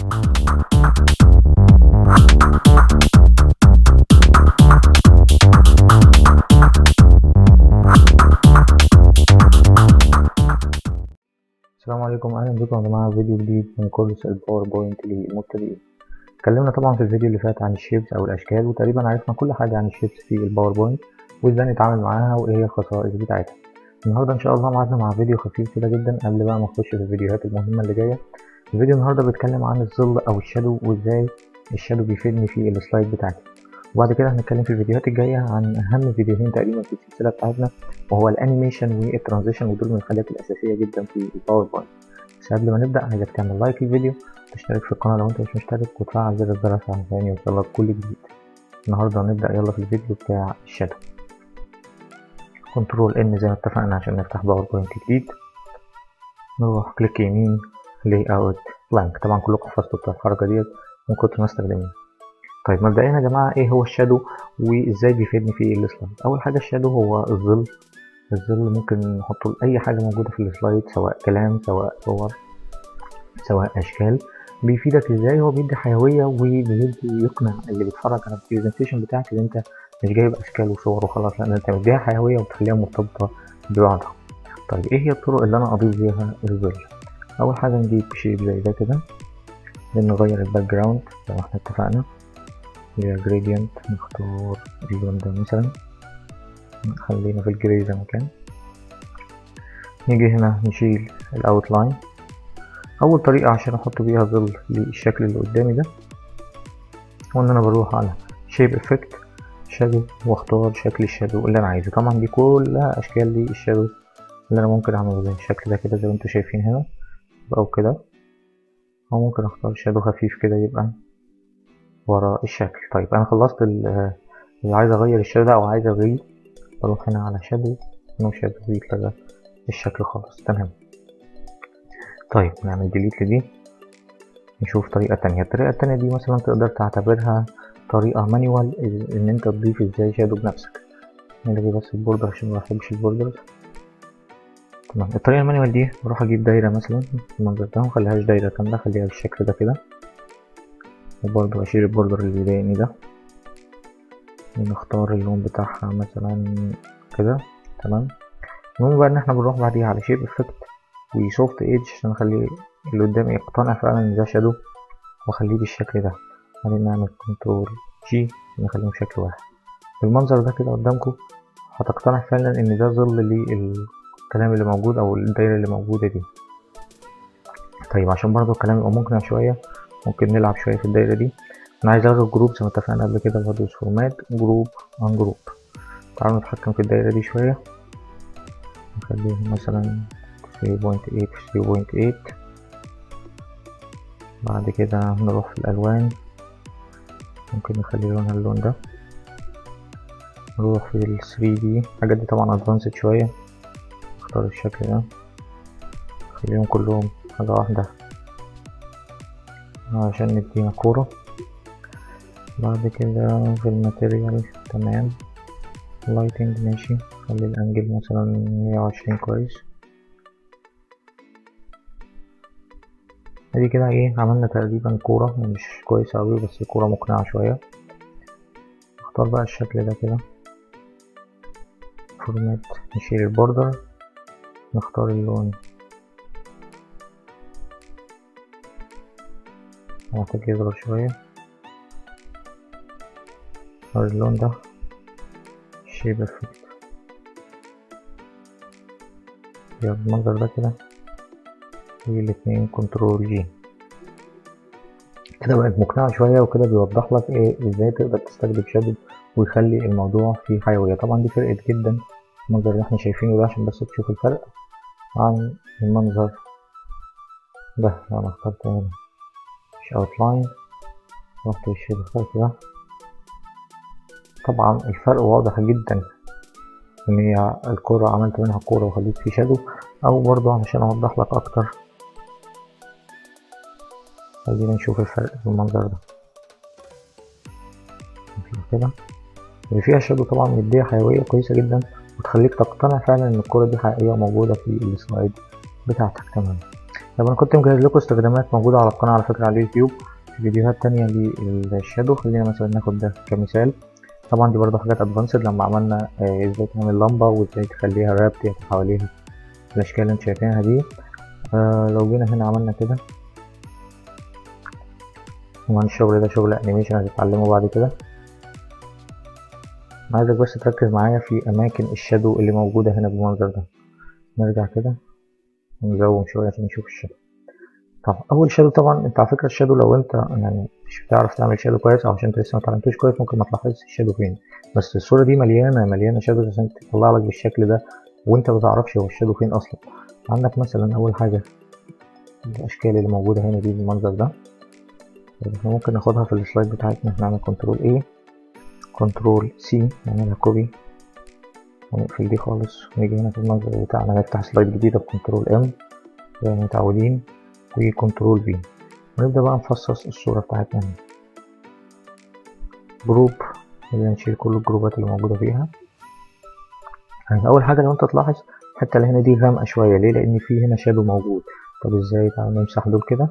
السلام عليكم اهلا بكم يا جماعه فيديو جديد من كورس الباوربوينت للمبتدئين اتكلمنا طبعا في الفيديو اللي فات عن الشيبس او الاشكال وتقريبا عرفنا كل حاجه عن الشيبس في الباوربوينت وازاي نتعامل معاها وايه هي الخصائص بتاعتها النهارده ان شاء الله معادنا مع فيديو خفيف كده جدا قبل بقى ما نخش في الفيديوهات المهمه اللي جايه الفيديو النهارده بيتكلم عن الظل او الشادو وازاي الشادو بيفيدني في السلايد بتاعتي وبعد كده هنتكلم في الفيديوهات الجايه عن اهم فيديوهين تقريبا في السلسله بتاعتنا وهو الانيميشن والترانزيشن ودول من الحاجات الاساسيه جدا في الباوربوينت بس قبل ما نبدا عايزك تعمل لايك للفيديو وتشترك في القناه لو انت مش مشترك وتفعل زر الجرس عشان يوصلك كل جديد النهارده هنبدا يلا في الفيديو بتاع الشادو كنترول ان زي ما اتفقنا عشان نفتح باوربوينت جديد نروح كليك يمين لاي اوت بلانك طبعا كلكم حفظتوا الحركه ديت من كتر ما استخدمناها طيب مبدئيا يا جماعه ايه هو الشادو وازاي بيفيدني في السلايد اول حاجه الشادو هو الظل الظل ممكن نحطه لاي حاجه موجوده في السلايد سواء كلام سواء صور سواء اشكال بيفيدك ازاي هو بيدي حيويه وبيدي يقنع اللي بيتفرج على البرزنتيشن بتاعك ان انت مش جايب اشكال وصور وخلاص لا انت مديها حيويه وتخليها مرتبطه ببعضها طيب ايه هي الطرق اللي انا اضيف بيها الظل اول حاجه نجيب شيب زي ده كده نغير الباك جراوند زي ما احنا اتفقنا اللي هي جريدينت نختار اللون ده مثلا خلينا في الجري زي ما كان نيجي هنا نشيل الاوتلاين اول طريقة عشان احط بيها ظل للشكل اللي قدامي ده هو ان انا بروح على شيب افكت شادو واختار شكل الشادو اللي انا عايزه طبعا دي كلها اشكال للشادو اللي انا ممكن اعمله زي الشكل ده كده زي ما انتوا شايفين هنا او كده او ممكن اختار شادو خفيف كده يبقى ورا الشكل طيب انا خلصت اللي عايز اغير الشادو ده او عايز اغير بروح هنا على شادو نو شادو بيتلغى الشكل خالص تمام طيب نعمل ديليت لدي نشوف طريقة تانية الطريقة التانية دي مثلا تقدر تعتبرها طريقة مانيوال ان انت تضيف ازاي شادو بنفسك نلغي بس البوردر عشان مبحبش البوردرز تمام الطريقة المانيوال دي بروح اجيب دايرة مثلا المنظر ده مخليهاش دايرة كاملة خليها بالشكل ده كده وبرضه اشيل البوردر اللي بيضايقني ده ونختار اللون بتاعها مثلا كده تمام المهم بقى ان احنا بنروح بعديها على شيب افكت وسوفت ايدج عشان اخلي اللي قدامي يقتنع فعلا ان ده شادو واخليه بالشكل ده بعدين نعمل كنترول جي نخليهم شكل واحد بالمنظر ده كده قدامكم هتقتنع فعلا ان ده ظل للكلام اللي موجود او الدايره اللي موجوده دي طيب عشان برضو الكلام يبقى مقنع شويه ممكن نلعب شويه في الدايره دي انا عايز الغي الجروب زي ما اتفقنا قبل كده بدوس فورمات جروب عن جروب تعالوا نتحكم في الدايره دي شويه نخليها مثلا 3.8 3.8 بعد كده نروح في الالوان ممكن نخلي لونها اللون ده نروح في ال 3D الحاجات دي طبعا ادفانسد شويه نختار الشكل ده نخليهم كلهم حاجه واحده عشان ندينا كوره بعد كده في الماتيريال تمام لايتنج ماشي خلي الانجل مثلا مية وعشرين كويس ادي كده ايه عملنا تقريبا كورة مش كويسة اوي بس الكورة مقنعة شوية نختار بقى الشكل ده كده فورمات نشيل البوردر نختار اللون محتاج يصغر شوية نختار اللون ده شيب افكت يلا المنظر ده كده هي الاتنين كنترول جي كده بقت مقنعة شوية وكده بيوضح لك ايه ازاي تقدر تستخدم شادو ويخلي الموضوع فيه حيوية طبعا دي فرقت جدا المنظر اللي احنا شايفينه ده عشان بس تشوف الفرق عن المنظر ده لو انا اخترت هنا مش اوتلاين رحت للشيب افكت ده طبعا الفرق واضح جدا ان هي الكورة عملت منها كورة وخليت في شادو او برضو علشان اوضح لك اكتر خلينا نشوف الفرق في المنظر ده كده اللي فيها شادو طبعا مديها حيوية كويسة جدا وتخليك تقتنع فعلا ان الكورة دي حقيقية موجودة في السلايد بتاعتك تمام طب انا كنت مجهز لكم استخدامات موجودة على القناة على فكرة على اليوتيوب في فيديوهات تانية للشادو خلينا مثلا ناخد ده كمثال طبعا دي برضه حاجات ادفانسد لما عملنا آه، ازاي تعمل لمبة وازاي تخليها رابط حواليها الاشكال اللي انتوا شايفينها دي آه لو جينا هنا عملنا كده طبعا الشغل ده شغل انيميشن هتتعلمه بعد كده عايزك بس تركز معايا في اماكن الشادو اللي موجودة هنا بالمنظر ده نرجع كده ونزوم شوية عشان نشوف الشادو طب اول شادو طبعا انت على فكرة الشادو لو انت يعني مش بتعرف تعمل شادو كويس او عشان انت لسه ما اتعلمتوش كويس ممكن ما تلاحظش الشادو فين بس الصورة دي مليانة مليانة شادو عشان تطلع لك بالشكل ده وانت ما تعرفش هو الشادو فين اصلا عندك مثلا اول حاجة الاشكال اللي موجودة هنا دي بالمنظر ده احنا ممكن ناخدها في السلايد بتاعتنا نعمل كنترول ايه كنترول سي نعملها كوبي ونقفل دي خالص ونيجي هنا في المنظر بتاعنا نفتح سلايد جديدة بكنترول ام زي ما متعودين وكنترول في ونبدأ بقى نفصص الصورة بتاعتنا هنا جروب اللي نشيل كل الجروبات اللي موجودة فيها يعني أول حاجة لو أنت تلاحظ الحتة اللي هنا دي غامقة شوية ليه؟ لأن في هنا شادو موجود طب ازاي تعالى نمسح دول كده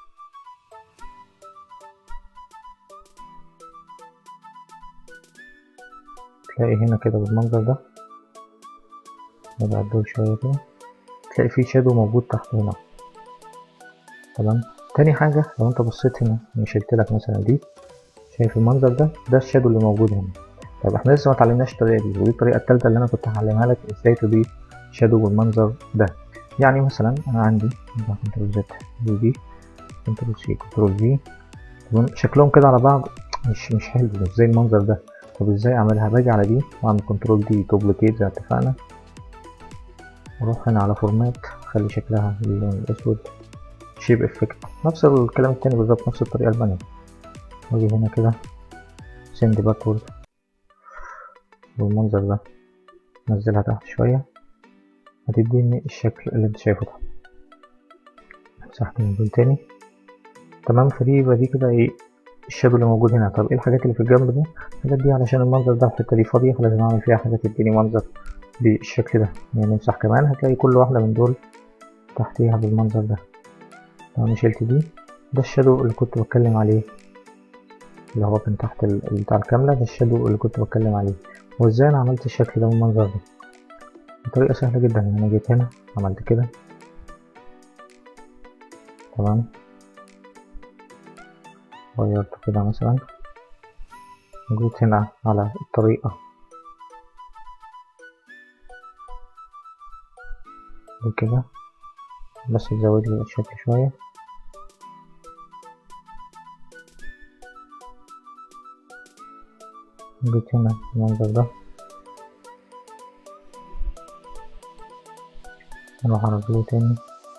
تلاقي هنا كده بالمنظر ده نبعد دول شوية كده تلاقي في شادو موجود تحت هنا تمام تاني حاجة لو انت بصيت هنا انا شلت لك مثلا دي شايف المنظر ده ده الشادو اللي موجود هنا طيب احنا لسه ما اتعلمناش الطريقة دي ودي الطريقة التالتة اللي انا كنت هعلمها لك ازاي تضيف شادو بالمنظر ده يعني مثلا انا عندي كنترول زد دي دي كنترول سي كنترول في شكلهم كده على بعض مش مش حلو مش زي المنظر ده طب ازاي اعملها باجي على دي واعمل كنترول دي دوبليكيت زي ما اتفقنا واروح هنا على فورمات خلي شكلها باللون الاسود شيب افكت نفس الكلام التاني بالظبط نفس الطريقه المانيا واجي هنا كده سند باكورد بالمنظر ده نزلها تحت شويه هتديني الشكل اللي انت شايفه ده مسحت من دول تاني تمام فدي يبقى دي كده ايه الشادو اللي موجود هنا طب ايه الحاجات اللي في الجنب دي الحاجات دي علشان المنظر ده الحته دي فاضيه فلازم اعمل فيها حاجه تديني منظر بالشكل ده يعني نمسح كمان هتلاقي كل واحده من دول تحتيها بالمنظر ده لو انا شلت دي ده الشادو اللي كنت بتكلم عليه اللي هو من تحت بتاع الكاملة ده الشادو اللي كنت بتكلم عليه وازاي انا عملت الشكل ده بالمنظر ده بطريقة سهلة جدا انا جيت هنا عملت كده تمام غيرت كده مثلا جيت هنا على الطريقة دي كده بس تزود لي الشكل شوية جيت هنا المنظر ده نروح على الفيو تاني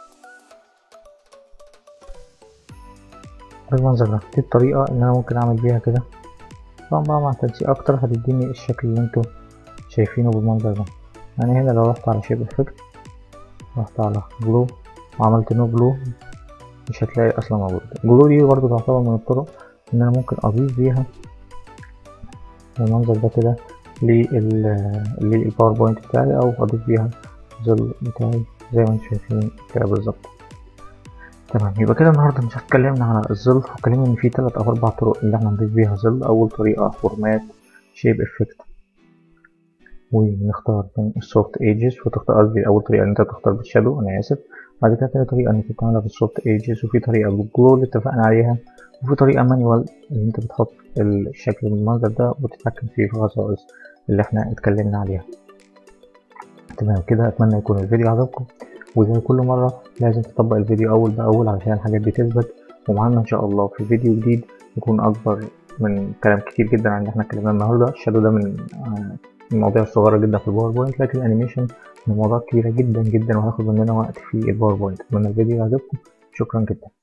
بالمنظر ده دي الطريقة اللي أنا ممكن أعمل بيها كده طبعا بقى مع تنسيق أكتر هتديني الشكل اللي انتوا شايفينه بالمنظر ده يعني هنا لو رحت على شيب افكت رحت على جلو وعملت نو جلو مش هتلاقي اصلا موجود جلو دي برضو تعتبر من الطرق ان انا ممكن اضيف بيها المنظر ده كده للباوربوينت بتاعي او اضيف بيها الظل بتاعي زي ما انتم شايفين كده بالظبط تمام يبقى كده النهارده مش اتكلمنا على الظل واتكلمنا ان في تلات او اربع طرق اللي احنا نضيف بيها ظل اول طريقه فورمات شيب افكت ونختار من السوفت ايجز وتختار قصدي اول طريقه ان انت تختار بالشادو انا اسف بعد كده تاني طريقه ان انت تعملها بالسوفت ايجز وفي طريقه بالجلو اللي اتفقنا عليها وفي طريقه مانيوال اللي انت بتحط الشكل بالمنظر ده وتتحكم فيه في الخصائص اللي احنا اتكلمنا عليها تمام كده اتمنى يكون الفيديو عجبكم وزي كل مرة لازم تطبق الفيديو أول بأول علشان الحاجات دي تثبت ومعانا إن شاء الله في فيديو جديد يكون أكبر من كلام كتير جدا عن اللي احنا اتكلمنا النهاردة الشادو ده من المواضيع الصغيرة جدا في الباوربوينت لكن الأنيميشن من مواضيع كبيرة جدا جدا وهياخد مننا وقت في الباوربوينت أتمنى الفيديو يعجبكم شكرا جدا